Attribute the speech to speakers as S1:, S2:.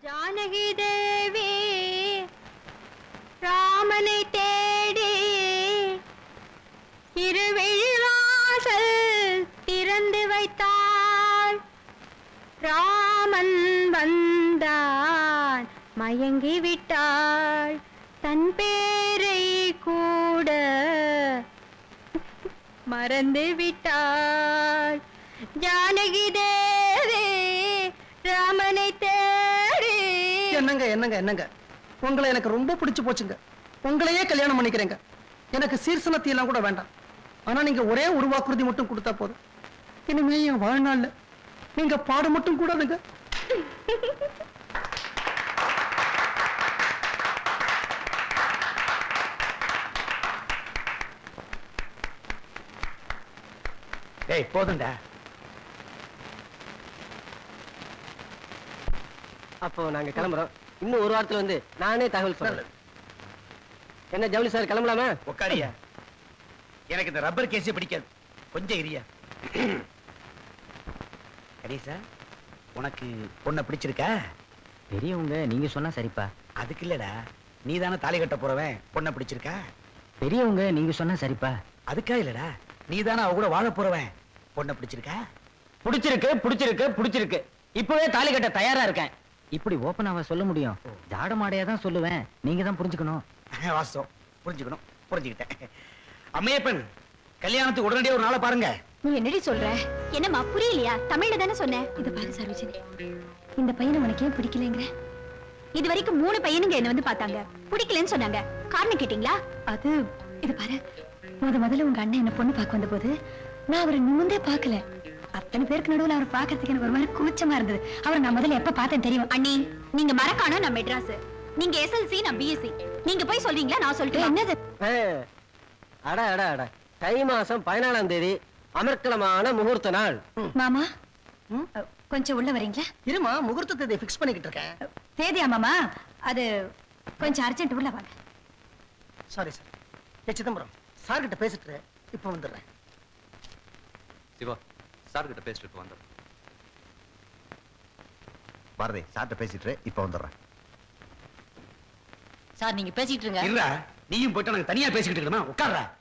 S1: ஜானகி தேவி ராமனை தேடி இருவிழிவாசல் திறந்து வைத்தாள் ராமன் வந்தான் மயங்கி விட்டாள் தன் பேரை கூட மறந்து விட்டாள் ஜானகி தேவி ராமனை தேடி
S2: என்னங்க என்னங்க என்னங்க உங்களை எனக்கு ரொம்ப பிடிச்சு போச்சுங்க உங்களையே கல்யாணம் பண்ணிக்கிறேங்க எனக்கு சீர்சனத்தி எல்லாம் கூட வேண்டாம் ஆனா நீங்க ஒரே ஒரு வாக்குறுதி மட்டும் கொடுத்தா போதும் இனிமே என் வாழ்நாள்ல நீங்க பாட மட்டும் கூடாதுங்க
S3: டேய் போதும்டா
S4: அப்போ நாங்க கிளம்புறோம் இன்னும் ஒரு வாரத்துல வந்து நானே தகவல் சொல்றேன் என்ன ஜவுளி சார் கிளம்பலாமா
S3: உட்காரியா எனக்கு இந்த ரப்பர் கேஸே பிடிக்காது கொஞ்சம் இரியா கணேசா உனக்கு பொண்ணை பிடிச்சிருக்கா
S5: பெரியவங்க நீங்க சொன்னா சரிப்பா
S3: அதுக்கு இல்லடா நீ தானே தாலி கட்ட போறவன் பொண்ணை பிடிச்சிருக்கா
S5: பெரியவங்க நீங்க சொன்னா சரிப்பா
S3: அதுக்கா இல்லடா நீ தானே அவ கூட வாழ போறவன் பொண்ணை பிடிச்சிருக்கா
S5: புடிச்சிருக்கு புடிச்சிருக்கு புடிச்சிருக்கு இப்பவே தாலி கட்ட தயாரா இருக்கேன் இப்படி ஓப்பனாவா சொல்ல முடியும் ஜாட மாடையா தான் சொல்லுவேன் நீங்க தான் புரிஞ்சுக்கணும்
S3: வாஸ்தவம் புரிஞ்சுக்கணும் புரிஞ்சுக்கிட்டேன் அம்மையப்பன் கல்யாணத்துக்கு உடனடியாக ஒரு நாளை பாருங்க
S1: நீ என்னடி சொல்ற என்னம்மா புரியலையா தமிழ்ல தானே சொன்னேன் இது பாரு சரோஜினி இந்த பையனை உனக்கு ஏன் பிடிக்கலங்கிற இது வரைக்கும் மூணு பையனுங்க என்ன வந்து பார்த்தாங்க பிடிக்கலன்னு சொன்னாங்க காரணம் கேட்டீங்களா அது இது பாரு முத முதல்ல உங்க அண்ணன் என்ன பொண்ணு பார்க்க வந்த போது நான் அவரை நிமிந்தே பார்க்கல அத்தனை பேருக்கு நடுவுல அவரை பார்க்கறதுக்கு எனக்கு ஒரு மாதிரி கூச்சமா இருந்தது அவரை நான் முதல்ல எப்ப பார்த்தேன் தெரியும் அண்ணி நீங்க மறக்கானோ நான் மெட்ராஸ் நீங்க எஸ்எல்சி நான் பிஎஸ்சி நீங்க போய் சொல்றீங்களா நான் சொல்லிட்டு என்னது
S4: ஆ, அட அட அட தை மாசம் பதினாலாம் தேதி அமர்க்கலமான முகூர்த்த நாள்
S1: மாமா கொஞ்சம் உள்ள வரீங்களா
S2: இருமா முகூர்த்த தேதியை ஃபிக்ஸ் பண்ணிக்கிட்டு இருக்கேன்
S1: தேதியா மாமா அது கொஞ்சம் அர்ஜென்ட் உள்ள வாங்க
S2: சாரி சார் ஏ சிதம்பரம் சார் கிட்ட பேசிட்டு இப்போ வந்துடுறேன்
S6: சிவா சார் கிட்ட பேசிட்டு இப்ப வந்துடுறேன்
S7: பாரதி சார்ட்ட பேசிட்டு இப்ப வந்துடுறேன்
S8: சார் நீங்க பேசிட்டு இருங்க
S3: இல்ல நீயும் போயிட்டு நாங்க தனியா பேசிக்கிட்டு இருக்கணுமா உட்கார்றா